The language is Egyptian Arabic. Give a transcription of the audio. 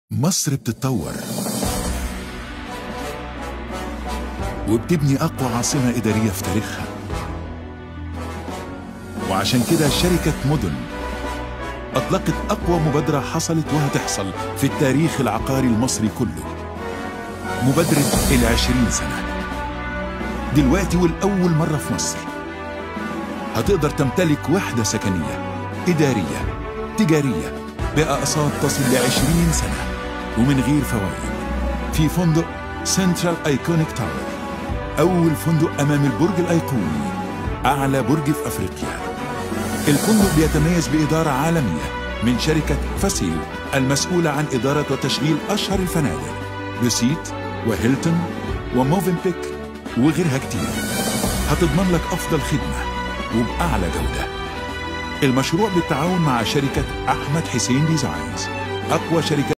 مصر بتتطور وبتبني أقوى عاصمة إدارية في تاريخها وعشان كده شركة مدن أطلقت أقوى مبادرة حصلت وهتحصل في التاريخ العقاري المصري كله مبادرة العشرين سنة دلوقتي والأول مرة في مصر هتقدر تمتلك وحدة سكنية إدارية تجارية بأقساط تصل لعشرين سنة ومن غير فوائد في فندق سنترال ايكونيك تاور أول فندق أمام البرج الأيقوني أعلى برج في أفريقيا الفندق بيتميز بإدارة عالمية من شركة فاسيل المسؤولة عن إدارة وتشغيل أشهر الفنادق بسيت وهيلتون وموفنبيك وغيرها كتير هتضمن لك أفضل خدمة وبأعلى جودة المشروع بالتعاون مع شركة أحمد حسين ديزاينز أقوى شركة